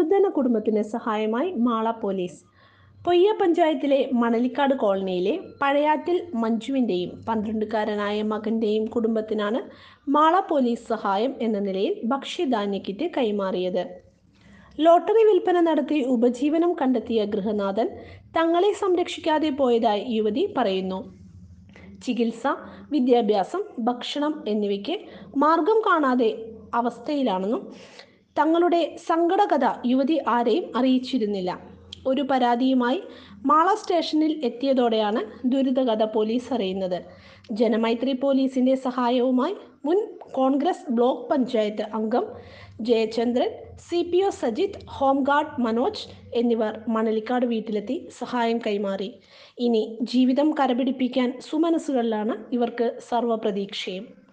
നിർധന കുടുംബത്തിന് സഹായമായി മാള പോലീസ് പൊയ്യ പഞ്ചായത്തിലെ മണലിക്കാട് കോളനിയിലെ പഴയാറ്റിൽ മഞ്ജുവിൻ്റെയും പന്ത്രണ്ടുകാരനായ മകൻ്റെയും കുടുംബത്തിനാണ് മാള പോലീസ് സഹായം എന്ന നിലയിൽ ഭക്ഷ്യധാന്യ കിറ്റ് കൈമാറിയത് ലോട്ടറി വിൽപ്പന നടത്തി ഉപജീവനം കണ്ടെത്തിയ ഗൃഹനാഥൻ തങ്ങളെ സംരക്ഷിക്കാതെ പോയതായി യുവതി പറയുന്നു ചികിത്സ വിദ്യാഭ്യാസം ഭക്ഷണം എന്നിവയ്ക്ക് മാർഗം കാണാതെ അവസ്ഥയിലാണെന്നും തങ്ങളുടെ സങ്കടകഥ യുവതി ആരെയും അറിയിച്ചിരുന്നില്ല ഒരു പരാതിയുമായി മാള സ്റ്റേഷനിൽ എത്തിയതോടെയാണ് ദുരിതകഥ പോലീസ് അറിയുന്നത് ജനമൈത്രി പോലീസിന്റെ സഹായവുമായി മുൻ കോൺഗ്രസ് ബ്ലോക്ക് പഞ്ചായത്ത് അംഗം Jayachandran C P O Sajith home guard Manoj എന്നിവർ മണലിക്കാട് വീട്ടിലെത്തി സഹായം കൈമാറി ഇനി ജീവിതം കരപിടിപ്പിക്കാൻ സുമനസ്സുകളിലാണ് ഇവർക്ക് സർവ്വപ്രതീക്ഷയും